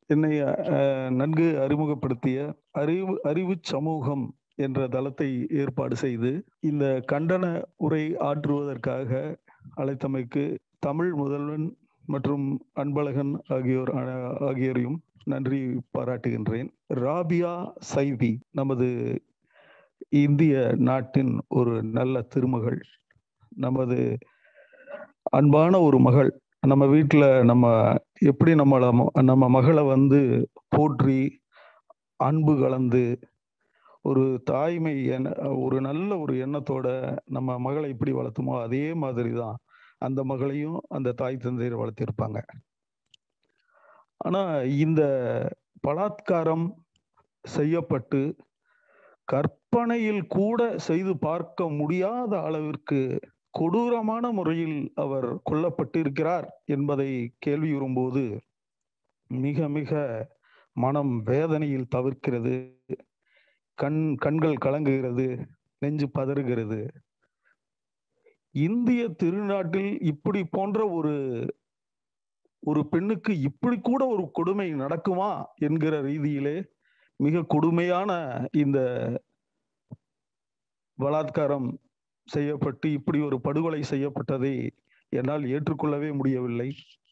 என்னை அஹ், நன்கு அறிமுகப்படுத்திய அறிவு அறிவு சமூகம் என்ற தளத்தை ஏற்பாடு செய்து இந்த கண்டன உரை ஆற்றுவதற்காக அழைத்தமைக்கு தமிழ் முதல்வன் மற்றும் அன்பழகன் ஆகியோர் அஹ், ஆகியோரையும் நன்றி பாராட்டுகின்றேன் ராபியா சைவி நமது இந்திய நாட்டின் ஒரு நல்ல திருமகள் நமது அன்பான ஒரு மகள் நம்ம வீட்டில் நம்ம எப்படி நம்மள நம்ம மகளை வந்து போற்றி அன்பு கலந்து ஒரு தாய்மை எண்ண ஒரு நல்ல ஒரு எண்ணத்தோட நம்ம மகளை எப்படி வளர்த்துமோ அதே மாதிரி தான் அந்த மகளையும் அந்த தாய் தந்தையர் வளர்த்திருப்பாங்க ஆனா இந்த பலாத்காரம் செய்யப்பட்டு கற்பனையில் கூட செய்து பார்க்க முடியாத அளவிற்கு கொடூரமான முறையில் அவர் கொல்லப்பட்டிருக்கிறார் என்பதை கேள்வியுறும்போது மிக மிக மனம் வேதனையில் தவிர்க்கிறது கண் கண்கள் கலங்குகிறது நெஞ்சு பதறுகிறது இந்திய திருநாட்டில் இப்படி போன்ற ஒரு ஒரு பெண்ணுக்கு இப்படி கூட ஒரு கொடுமை நடக்குமா என்கிற ரீதியிலே மிக கொடுமையான இந்த பலாத்காரம் செய்யப்பட்டு இப்படி ஒரு படுகொலை செய்யப்பட்டதை என்னால் ஏற்றுக்கொள்ளவே முடியவில்லை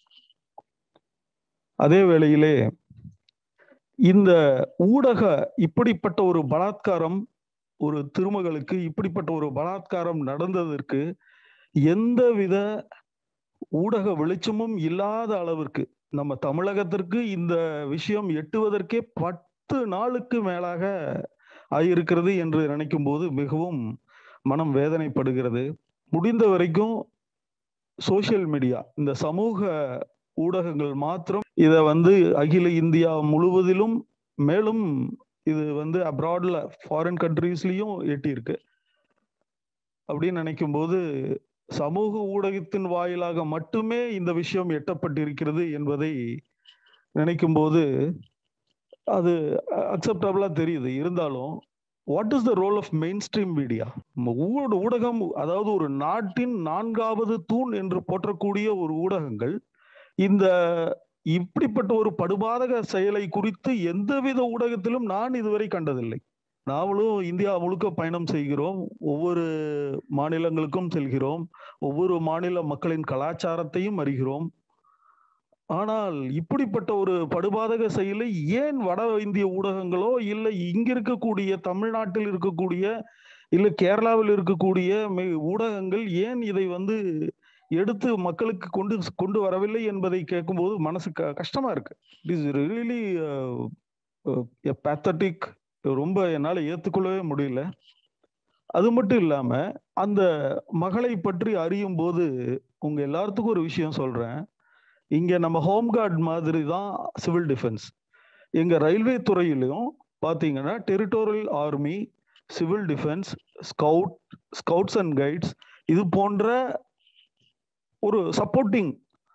அதே வேளையிலே இந்த ஊடக இப்படிப்பட்ட ஒரு பலாத்காரம் ஒரு திருமகளுக்கு இப்படிப்பட்ட ஒரு பலாத்காரம் நடந்ததற்கு எந்தவித ஊடக வெளிச்சமும் இல்லாத அளவிற்கு நம்ம தமிழகத்திற்கு இந்த விஷயம் எட்டுவதற்கே பத்து நாளுக்கு மேலாக ஆகியிருக்கிறது என்று நினைக்கும் போது மிகவும் மனம் வேதனைப்படுகிறது முடிந்த வரைக்கும் சோசியல் மீடியா இந்த சமூக ஊடகங்கள் மாத்திரம் இதை வந்து அகில இந்தியா முழுவதிலும் மேலும் இது வந்து அப்ராட்ல ஃபாரின் கண்ட்ரீஸ்லயும் எட்டியிருக்கு அப்படின்னு நினைக்கும் போது சமூக ஊடகத்தின் வாயிலாக மட்டுமே இந்த விஷயம் எட்டப்பட்டிருக்கிறது என்பதை நினைக்கும் போது அது அக்செப்டபிளா தெரியுது இருந்தாலும் what is the role of mainstream media ஊடகம் அதாவது ஒரு நாட்டின் நான்காவது தூண் என்று போற்றக்கூடிய ஒரு ஊடகங்கள் இந்த இப்படிப்பட்ட ஒரு படுபாதக செயலை குறித்து எந்தவித ஊடகத்திலும் நான் இதுவரை கண்டதில்லை நாமளும் இந்தியா முழுக்க பயணம் செய்கிறோம் ஒவ்வொரு மாநிலங்களுக்கும் செல்கிறோம் ஒவ்வொரு மாநில மக்களின் கலாச்சாரத்தையும் அறிகிறோம் ஆனால் இப்படிப்பட்ட ஒரு படுபாதக செயலை ஏன் வட இந்திய ஊடகங்களோ இல்லை இங்க இருக்கக்கூடிய தமிழ்நாட்டில் இருக்கக்கூடிய இல்ல கேரளாவில் இருக்கக்கூடிய ஊடகங்கள் ஏன் இதை வந்து எடுத்து மக்களுக்கு கொண்டு கொண்டு வரவில்லை என்பதை கேட்கும்போது மனசு கஷ்டமா இருக்கு இட் இஸ் ரியலி பேத்தட்டிக் ரொம்ப என்னால் ஏற்றுக்கொள்ளவே முடியல அது மட்டும் இல்லாம அந்த மகளை பற்றி அறியும் போது உங்க எல்லாத்துக்கும் ஒரு விஷயம் சொல்றேன் இங்க நம்ம ஹோம் கார்டு மாதிரி தான் சிவில் டிஃபென்ஸ் எங்க ரயில்வே துறையிலும் பாத்தீங்கன்னா territorial army civil defence scout scouts and guides இது போன்ற ஒரு சப்போர்ட்டிங்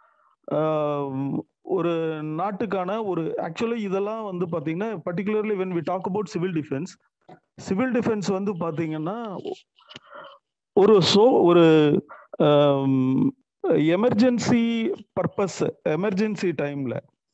ஒரு நாட்டுக்கான ஒரு ஆக்சுவலி இதெல்லாம் வந்து பாத்தீங்கன்னா particularly when we talk about civil defence civil defence வந்து பாத்தீங்கன்னா ஒரு சோ ஒரு எமர்ஜென்சி பர்பஸ் எமர்ஜென்சி டைம்ல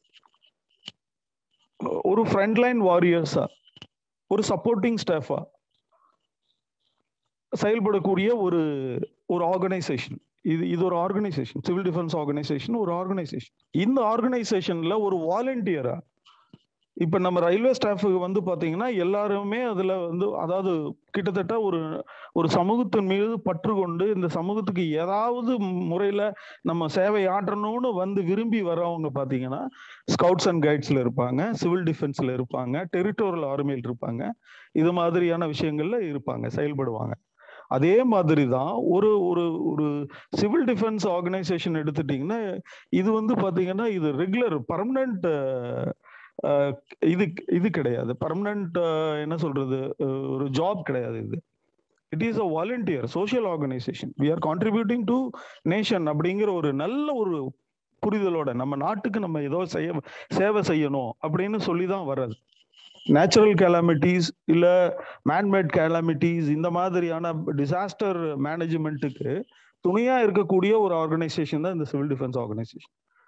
ஒரு ஃப்ரண்ட்லைன் வாரியர்ஸா ஒரு சப்போர்ட்டிங் ஸ்டாஃபா செயல்படக்கூடிய ஒரு ஒரு ஆர்கனைசேஷன் இது இது ஒரு ஆர்கனைசேஷன் சிவில் டிஃபென்ஸ் ஆர்கனைசேஷன் ஒரு ஆர்கனைசேஷன் இந்த ஆர்கனைசேஷன்ல ஒரு வாலண்டியரா இப்ப நம்ம ரயில்வே ஸ்டாஃபுக்கு வந்து பாத்தீங்கன்னா எல்லாருமே அதுல வந்து அதாவது கிட்டத்தட்ட ஒரு ஒரு சமூகத்தின் மீது பற்று கொண்டு இந்த சமூகத்துக்கு ஏதாவது முறையில நம்ம சேவை ஆற்றணும்னு வந்து விரும்பி வரவங்க பாத்தீங்கன்னா ஸ்கவுட்ஸ் அண்ட் கைட்ஸ்ல இருப்பாங்க சிவில் டிஃபென்ஸ்ல இருப்பாங்க டெரிட்டோரியல் ஆர்மியில் இருப்பாங்க இது மாதிரியான விஷயங்கள்ல இருப்பாங்க செயல்படுவாங்க அதே மாதிரி தான் ஒரு ஒரு ஒரு சிவில் டிஃபென்ஸ் ஆர்கனைசேஷன் எடுத்துட்டீங்கன்னா இது வந்து பாத்தீங்கன்னா இது ரெகுலர் பர்மனண்ட் இது இது கிடையாது பர்மனண்ட் என்ன சொல்றது ஒரு ஜாப் கிடையாது இது it is a volunteer social organisation we are contributing to nation அப்படிங்கிற ஒரு நல்ல ஒரு புரிதலோட நம்ம நாட்டுக்கு நம்ம ஏதோ செய்ய சேவை செய்யணும் அப்படின்னு சொல்லி தான் வர்றது நேச்சுரல் கேலாமிட்டிஸ் இல்ல மேன்மேட் கேலாமிட்டிஸ் இந்த மாதிரியான டிசாஸ்டர் மேனேஜ்மெண்ட்டுக்கு துணையா இருக்கக்கூடிய ஒரு ஆர்கனைசேஷன் தான் இந்த சிவில் டிஃபென்ஸ் ஆர்கனைசேஷன்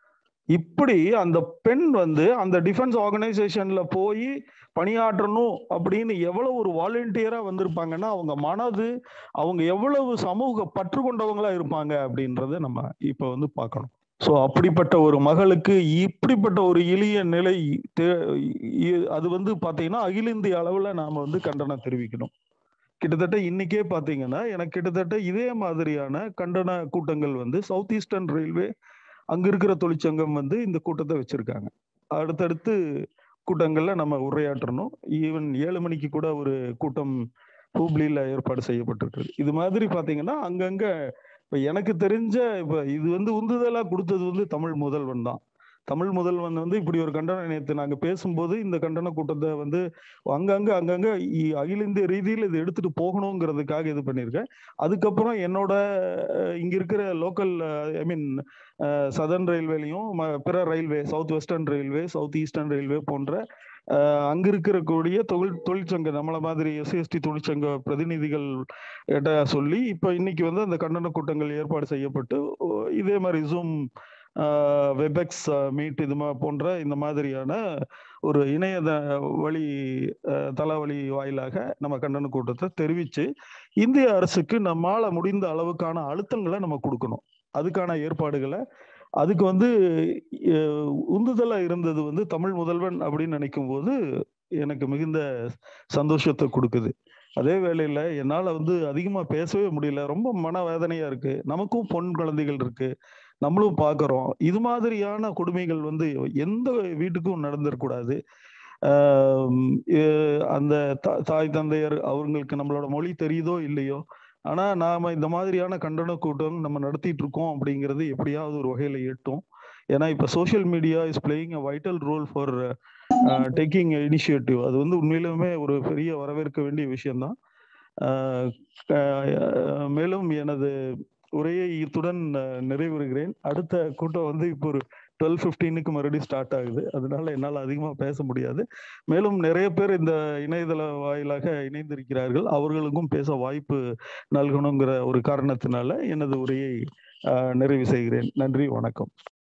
இப்படி அந்த பெண் வந்து அந்த டிஃபென்ஸ் ஆர்கனைசேஷன்ல போய் பணியாற்றணும் அப்படின்னு எவ்வளவு ஒரு வாலண்டியரா வந்திருப்பாங்கன்னா அவங்க மனது அவங்க எவ்வளவு சமூக பற்று கொண்டவங்களா இருப்பாங்க அப்படின்றத நம்ம இப்ப வந்து பார்க்கணும் ஸோ அப்படிப்பட்ட ஒரு மகளுக்கு இப்படிப்பட்ட ஒரு எளிய நிலை அது வந்து பாத்தீங்கன்னா அகில இந்திய அளவுல நாம வந்து கண்டனம் தெரிவிக்கணும் கிட்டத்தட்ட இன்னைக்கே பாத்தீங்கன்னா எனக்கு கிட்டத்தட்ட இதே மாதிரியான கண்டன கூட்டங்கள் வந்து சவுத் ஈஸ்டர்ன் ரயில்வே அங்க இருக்கிற தொழிற்சங்கம் வந்து இந்த கூட்டத்தை வச்சிருக்காங்க அடுத்தடுத்து கூட்டங்கள்ல நம்ம உரையாற்றணும் ஈவன் ஏழு மணிக்கு கூட ஒரு கூட்டம் ஹூப்ளியில ஏற்பாடு செய்யப்பட்டிருக்கு இது மாதிரி பாத்தீங்கன்னா அங்கங்க இப்ப எனக்கு தெரிஞ்ச இப்ப இது வந்து உந்துதலா கொடுத்தது வந்து தமிழ் முதல்வன் தான் தமிழ் முதல்வன் வந்து இப்படி ஒரு கண்டன நேற்று நாங்க பேசும்போது இந்த கண்டன கூட்டத்தை வந்து அங்கங்க அங்கங்க அகில இந்திய ரீதியில் இது எடுத்துட்டு போகணுங்கிறதுக்காக இது பண்ணியிருக்கேன் அதுக்கப்புறம் என்னோட இங்க இருக்கிற லோக்கல் ஐ மீன் சதர்ன் ரயில்வேலையும் பிற railway South Western Railway South Eastern Railway போன்ற அங்க இருக்கக்கூடிய தொழில் தொழிற்சங்க நம்மள மாதிரி எஸ்சிஎஸ்டி தொழிற்சங்க பிரதிநிதிகள் கிட்ட சொல்லி இப்ப இன்னைக்கு வந்து அந்த கண்டன கூட்டங்கள் ஏற்பாடு செய்யப்பட்டு இதே மாதிரி ஜூம் வெபெக்ஸ் மீட் இது போன்ற இந்த மாதிரியான ஒரு இணைய வழி தளவழி வாயிலாக நம்ம கண்டன கூட்டத்தை தெரிவித்து இந்திய அரசுக்கு நம்மால முடிந்த அளவுக்கான அழுத்தங்களை நம்ம கொடுக்கணும் அதுக்கான ஏற்பாடுகளை அதுக்கு வந்து உந்துதலா இருந்தது வந்து தமிழ் முதல்வன் அப்படின்னு நினைக்கும் போது எனக்கு மிகுந்த சந்தோஷத்தை கொடுக்குது அதே வேளையில என்னால வந்து அதிகமா பேசவே முடியல ரொம்ப மன வேதனையா இருக்கு நமக்கும் பொன் குழந்தைகள் இருக்கு நம்மளும் பாக்குறோம் இது மாதிரியான கொடுமைகள் வந்து எந்த வீட்டுக்கும் நடந்துடக்கூடாது அந்த தாய் தந்தையர் அவங்களுக்கு நம்மளோட மொழி தெரியுதோ இல்லையோ ஆனா நாம இந்த மாதிரியான கண்டன கூட்டம் நம்ம நடத்திட்டு இருக்கோம் அப்படிங்கிறது எப்படியாவது ஒரு வகையில எட்டும் ஏன்னா இப்ப social media is playing a vital role for taking initiative அது வந்து உண்மையிலுமே ஒரு பெரிய வரவேற்க வேண்டிய விஷயம்தான் மேலும் எனது உரையை இத்துடன் நிறைவுறுகிறேன் அடுத்த கூட்டம் வந்து இப்போ ஒரு டுவெல் ஃபிஃப்டீனுக்கு மறுபடியும் ஸ்டார்ட் ஆகுது அதனால என்னால் அதிகமாக பேச முடியாது மேலும் நிறைய பேர் இந்த இணையதள வாயிலாக இணைந்திருக்கிறார்கள் அவர்களுக்கும் பேச வாய்ப்பு நல்கணுங்கிற ஒரு காரணத்தினால எனது உரையை நிறைவு செய்கிறேன் நன்றி வணக்கம்